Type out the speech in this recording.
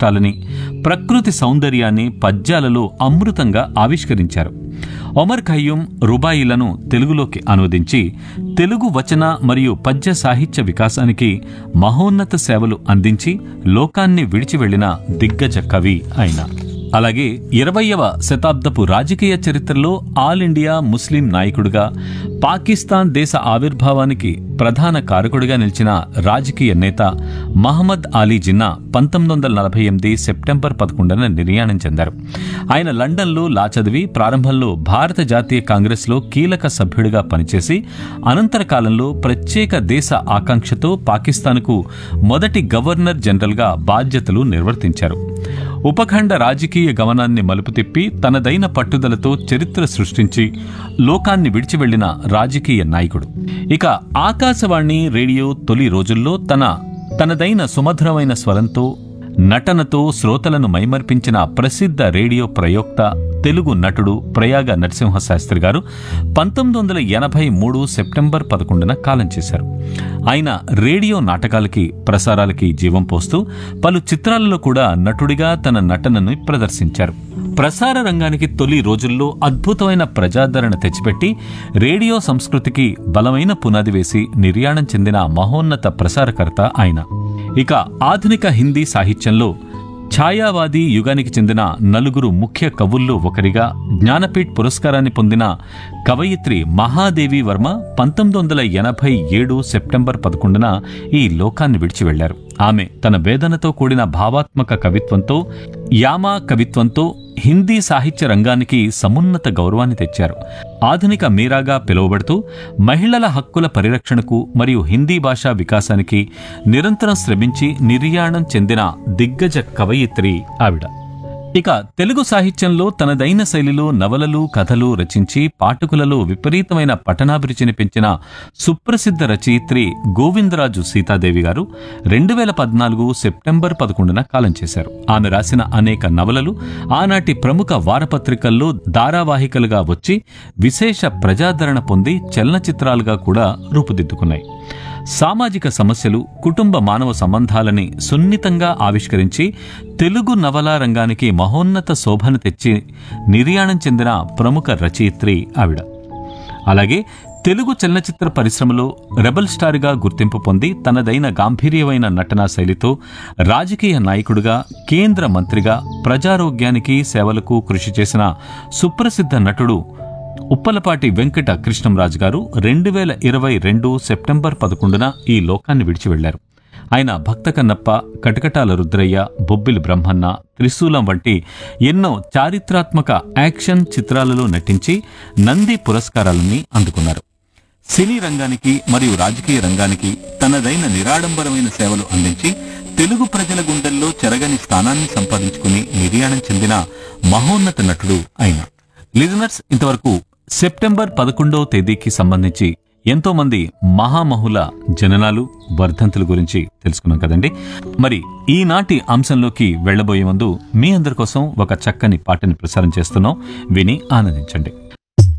కష్టాలని ప్రకృతి సౌందర్యాన్ని పద్యాలలో అమృతంగా ఆవిష్కరించారు ఒమర్ ఖయ్యూం రుబాయిలను తెలుగులోకి అనువదించి తెలుగు వచన మరియు పద్య సాహిత్య వికాసానికి మహోన్నత సేవలు అందించి లోకాన్ని విడిచి వెళ్లిన దిగ్గజ కవి ఆయన అలాగే ఇరవయవ శతాబ్దపు రాజకీయ చరిత్రలో ఆల్ ఇండియా ముస్లిం నాయకుడిగా పాకిస్తాన్ దేశ ఆవిర్భావానికి ప్రధాన కారకుడిగా నిలిచిన రాజకీయ నేత మహమ్మద్ అలీ జిన్నా పంతొమ్మిది వందల నలభై ఎనిమిది సెప్టెంబర్ పదకొండున నిర్యాణం చెందారు ఆయన లండన్లో లా చదివి ప్రారంభంలో భారత జాతీయ కాంగ్రెస్లో కీలక సభ్యుడిగా పనిచేసి అనంతర కాలంలో ప్రత్యేక దేశ ఆకాంక్షతో పాకిస్తాన్కు మొదటి గవర్నర్ జనరల్గా బాధ్యతలు నిర్వర్తించారు ఉపఖండ రాజకీయ గమనాన్ని మలుపు తిప్పి తనదైన పట్టుదలతో చరిత్ర సృష్టించి లోకాన్ని విడిచి వెళ్లిన రాజకీయ నాయకుడు ఇక ఆకాశవాణి రేడియో తొలి రోజుల్లో తన తనదైన సుమధురమైన స్వరంతో నటనతో శ్రోతలను మైమర్పించిన ప్రసిద్ధ రేడియో ప్రయోక్త తెలుగు నటుడు ప్రయాగ నరసింహశాస్త్రి గారు పంతొమ్మిది వందల ఎనభై మూడు సెప్టెంబర్ పదకొండున కాలం చేశారు ఆయన రేడియో నాటకాలకి ప్రసారాలకి జీవం పోస్తూ పలు చిత్రాలలో కూడా నటుడిగా తన నటనను ప్రదర్శించారు ప్రసార రంగానికి తొలి రోజుల్లో అద్భుతమైన ప్రజాదరణ తెచ్చిపెట్టి రేడియో సంస్కృతికి బలమైన పునాది వేసి నిర్యాణం చెందిన మహోన్నత ప్రసారకర్త ఆయన ఇక ఆధునిక హిందీ సాహిత్యంలో ఛాయావాది యుగానికి చెందిన నలుగురు ముఖ్య కవుల్లో ఒకరిగా జ్ఞానపీఠ్ పురస్కారాన్ని పొందిన కవయిత్రి మహాదేవి వర్మ పంతొమ్మిది వందల ఎనభై ఏడు సెప్టెంబర్ పదకొండున ఈ లోకాన్ని విడిచి వెళ్లారు ఆమె తన వేదనతో కూడిన భావాత్మక కవిత్వంతో యామా కవిత్వంతో హిందీ సాహిత్య రంగానికి సమున్నత గౌరవాన్ని తెచ్చారు ఆధునిక మీరాగా పిలువబడుతూ మహిళల హక్కుల పరిరక్షణకు మరియు హిందీ భాషా వికాసానికి నిరంతరం శ్రమించి నిర్యాణం చెందిన దిగ్గజ కవయిత్రి ఆవిడ ఇక తెలుగు సాహిత్యంలో తనదైన శైలిలో నవలలు కథలు రచించి పాఠకులలో విపరీతమైన పఠనాభిరుచిని పెంచిన సుప్రసిద్ధ రచయిత్రి గోవిందరాజు సీతాదేవి గారు రెండు వేల పద్నాలుగు సెప్టెంబర్ పదకొండున కాలం చేశారు ఆమె రాసిన అనేక నవలలు ఆనాటి ప్రముఖ వారపత్రికల్లో ధారావాహికలుగా వచ్చి విశేష ప్రజాదరణ పొంది చలనచిత్రాలుగా కూడా రూపుదిద్దుకున్నాయి సామాజిక సమస్యలు కుటుంబ మానవ సంబంధాలని సున్నితంగా ఆవిష్కరించి తెలుగు నవలా రంగానికి మహోన్నత శోభను తెచ్చి నిర్యాణం చెందిన ప్రముఖ రచయిత్రి ఆవిడ అలాగే తెలుగు చలనచిత్ర పరిశ్రమలో రెబల్ స్టార్గా గుర్తింపు పొంది తనదైన గాంభీర్యమైన నటనా శైలితో రాజకీయ నాయకుడిగా కేంద్ర మంత్రిగా ప్రజారోగ్యానికి సేవలకు కృషి చేసిన సుప్రసిద్ధ నటుడు ఉప్పలపాటి వెంకట కృష్ణంరాజు గారు రెండు వేల ఇరవై రెండు సెప్టెంబర్ పదకొండున ఈ లోకాన్ని విడిచి వెళ్లారు ఆయన భక్త కన్నప్ప కటకటాల రుద్రయ్య బొబ్బిలి బ్రహ్మన్న త్రిశూలం వంటి ఎన్నో చారిత్రాత్మక యాక్షన్ చిత్రాలలో నటించి నంది పురస్కారాలని అందుకున్నారు సినీ రంగానికి మరియు రాజకీయ రంగానికి తనదైన నిరాడంబరమైన సేవలు అందించి తెలుగు ప్రజల గుండెల్లో చెరగని స్థానాన్ని సంపాదించుకుని నిర్యాణం చెందిన మహోన్నత నటుడు ఆయన లిజనర్స్ ఇంతవరకు సెప్టెంబర్ పదకొండవ తేదీకి సంబంధించి ఎంతో మంది మహామహుల జననాలు వర్ధంతుల గురించి తెలుసుకున్నాం కదండి మరి ఈనాటి అంశంలోకి వెళ్లబోయే ముందు మీ అందరి కోసం ఒక చక్కని పాటని ప్రసారం చేస్తున్నాం విని ఆనందించండి